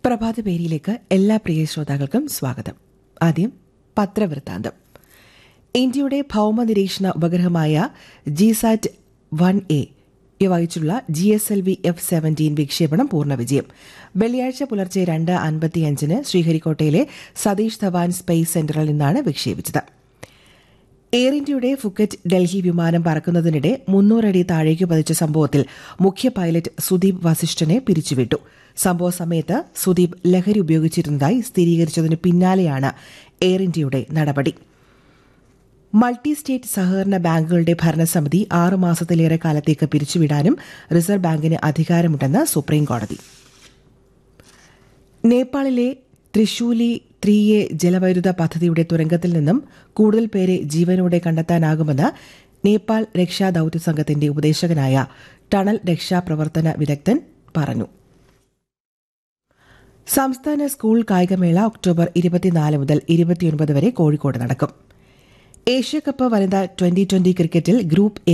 പ്രഭാത പേരിയിലേക്ക് എല്ലാ പ്രിയ ശ്രോതാക്കൾക്കും സ്വാഗതം ആദ്യം പത്രവൃത്താന്തം ഇന്ത്യയുടെ ഭൌമ നിരീക്ഷണ ഉപഗ്രഹമായ ജിസാറ്റ് വൺ എ വഹിച്ചുള്ള G S L V F seventeen വിക്ഷേപണം പൂർണ്ണ വിജയം വെള്ളിയാഴ്ച പുലർച്ചെ രണ്ട് അൻപത്തിയഞ്ചിന് ശ്രീഹരിക്കോട്ടയിലെ സതീഷ് ധവാൻ സ്പേസ് സെന്ററിൽ നിന്നാണ് വിക്ഷേപിച്ചത് എയർ ഇന്ത്യയുടെ ഫുക്കറ്റ് ഡൽഹി വിമാനം പറക്കുന്നതിനിടെ മുന്നൂറടി താഴേക്ക് പതിച്ച സംഭവത്തിൽ മുഖ്യ പൈലറ്റ് സുദീപ് വസിഷ്ഠനെ പിരിച്ചുവിട്ടു സംഭവ സമയത്ത് സുദീപ് ലഹരി ഉപയോഗിച്ചിരുന്നതായി സ്ഥിരീകരിച്ചതിന് പിന്നാലെയാണ് എയർ ഇന്ത്യയുടെ നടപടി മൾട്ടി സ്റ്റേറ്റ് സഹകരണ ബാങ്കുകളുടെ ഭരണസമിതി ആറ് മാസത്തിലേറെ കാലത്തേക്ക് പിരിച്ചുവിടാനും റിസർവ് ബാങ്കിന് അധികാരമുണ്ടെന്ന് സുപ്രീംകോടതി നേപ്പാളിലെ ത്രിശൂലി ത്രീ എ ജലവൈദ്യുത പദ്ധതിയുടെ തുരങ്കത്തിൽ നിന്നും കൂടുതൽ പേരെ ജീവനോടെ കണ്ടെത്താനാകുമെന്ന് നേപ്പാൾ രക്ഷാ ദൌത്യ സംഘത്തിന്റെ ഉപദേശകനായ ടണൽ രക്ഷാപ്രവർത്തന വിദഗ്ധൻ പറഞ്ഞു സംസ്ഥാന സ്കൂൾ കായികമേള ഒക്ടോബർ ഇരുപത്തിനാല് മുതൽ ഇരുപത്തിയൊൻപത് വരെ കോഴിക്കോട് നടക്കും ഏഷ്യാകപ്പ് വനിതാ ട്വന്റി ട്വന്റി ക്രിക്കറ്റിൽ ഗ്രൂപ്പ്